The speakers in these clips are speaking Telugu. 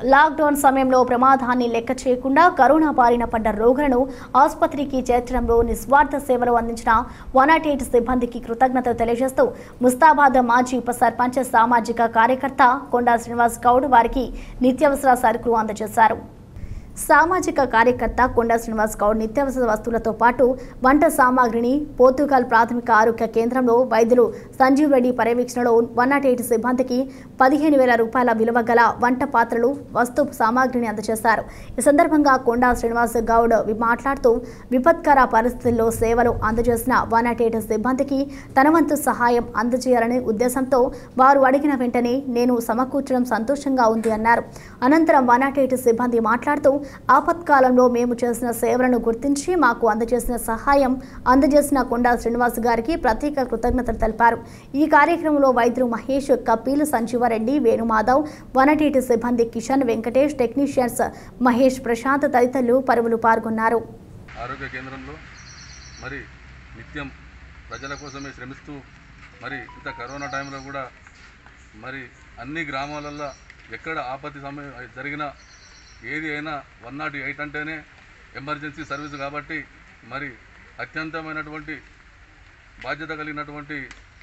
లాక్డౌన్ సమయంలో ప్రమాదాన్ని లెక్క చేయకుండా కరోనా బారిన పడ్డ రోగులను ఆసుపత్రికి చేర్చడంలో నిస్వార్థ సేవలు అందించిన వన్ నాట్ ఎయిట్ సిబ్బందికి కృతజ్ఞతలు తెలియజేస్తూ ముస్తాబాద్ మాజీ ఉప సర్పంచ్ సామాజిక కార్యకర్త కొండా శ్రీనివాస్ గౌడ్ వారికి నిత్యావసర సరుకులు అందజేశారు సామాజిక కార్యకర్త కొండా శ్రీనివాస్ గౌడ్ నిత్యావసర వస్తువులతో పాటు వంట సామాగ్రిని పోర్తుగల్ ప్రాథమిక ఆరోగ్య కేంద్రంలో వైద్యులు సంజీవ్ రెడ్డి పర్యవేక్షణలో వన్ నాట్ ఎయిట్ సిబ్బందికి పదిహేను వేల రూపాయల విలువ గల వంట పాత్రలు వస్తు సామాగ్రిని అందజేశారు ఈ సందర్భంగా కొండా శ్రీనివాస్ గౌడ్ వి- మాట్లాడుతూ విపత్కర పరిస్థితుల్లో సేవలు అందజేసిన వన్ నాట్ ఎయిట్ సిబ్బందికి తన వంతు సహాయం అందజేయాలనే ఉద్దేశంతో వారు అడిగిన వెంటనే నేను సమకూర్చడం సంతోషంగా ఉంది అన్నారు అనంతరం వన్ నాట్ ఎయిట్ సిబ్బంది మాట్లాడుతూ ఆపత్కాలంలో మేము చేసిన సేవలను గుర్తించి మాకు అందజేసిన సహాయం అందజేసిన కొండా శ్రీనివాస్ గారికి ప్రత్యేక కృతజ్ఞతలు తెలిపారు ఈ కార్యక్రమంలో వైద్యులు Mahesh Kapil Sanjeevareddy Venumadhav one naught eight సిబ్బంది కిషన్ వెంకటేష్ టెక్నీషియన్స్ మహేష్ ప్రశాంత్ తదితరులు పరువులు పాల్గొన్నారు ఆరోగ్య కేంద్రంలో మరి నిత్యం ప్రజల కోసమే శ్రమిస్తూ మరి ఇంత కరోనా టైంలో కూడా మరి అన్ని గ్రామాలల్లో ఎక్కడ ఆపత్తి సమయం జరిగినా ఏది అయినా వన్ నాట్ ఎయిట్ అంటేనే ఎమర్జెన్సీ సర్వీస్ కాబట్టి మరి అత్యంతమైనటువంటి బాధ్యత కలిగినటువంటి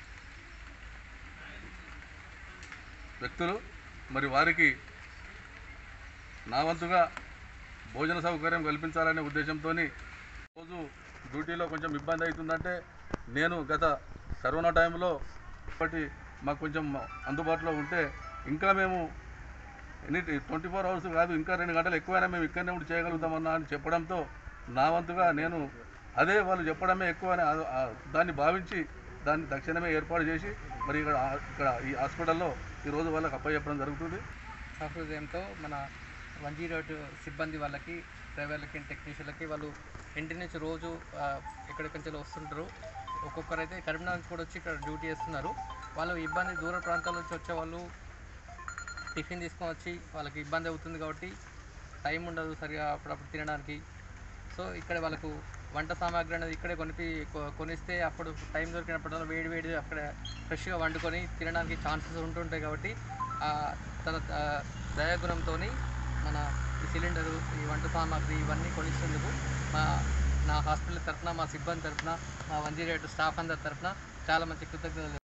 వ్యక్తులు మరి వారికి నా వంతుగా భోజన సౌకర్యం కల్పించాలనే ఉద్దేశంతో రోజు డ్యూటీలో కొంచెం ఇబ్బంది అవుతుందంటే నేను గత కరోనా టైంలో ఇప్పటి మాకు కొంచెం అందుబాటులో ఉంటే ఇంకా మేము ఎనీ ట్వంటీ ఫోర్ అవర్స్ కాదు ఇంకా రెండు గంటలు ఎక్కువైనా మేము ఇక్కడనే ఉండి చేయగలుగుతామన్నా అని చెప్పడంతో నా వంతుగా నేను అదే వాళ్ళు చెప్పడమే ఎక్కువ అని ఆ- ఆ దాన్ని భావించి దాన్ని తక్షణమే ఏర్పాటు చేసి మరి ఇక్కడ ఆ- ఇక్కడ ఈ హాస్పిటల్లో ఈరోజు వాళ్ళకి అప్పచెప్పడం జరుగుతుంది సహృదయంతో మన వన్ జీరో ఎయిట్ సిబ్బంది వాళ్ళకి డ్రైవర్లకి టెక్నీషియన్లకి వాళ్ళు ఇంటి నుంచి రోజు ఆ, ఎక్కడికి నుంచి వస్తుంటారు ఒక్కొక్కరు అయితే కరీంనగర్ నుంచి కూడా వచ్చి ఇక్కడ డ్యూటీ చేస్తున్నారు వాళ్ళు ఇబ్బంది దూర ప్రాంతాల నుంచి వచ్చే వాళ్ళు టిఫిన్ తీసుకొని వచ్చి వాళ్ళకి ఇబ్బంది అవుతుంది కాబట్టి టైం ఉండదు సరిగా అప్పుడప్పుడు తినడానికి సో ఇక్కడ వాళ్ళకు వంట సామాగ్రి అనేది ఇక్కడే కొనిపి కొ- కొనిస్తే అప్పుడు టైం దొరికినప్పుడు వేడి వేడి అక్కడ ఫ్రెష్గా వండుకొని తినడానికి ఛాన్సెస్ ఉంటుంటాయి కాబట్టి ఆ, తన ఆ, దయాగుణంతో మన ఈ సిలిండరు ఈ వంట సామాగ్రి ఇవన్నీ కొనిస్తేందుకు మా నా హాస్పిటల్ తరఫున మా సిబ్బంది తరఫున మా వన్ జీరో ఎయిట్ స్టాఫ్ అందరి తరఫున చాలా మంచి కృతజ్ఞతలు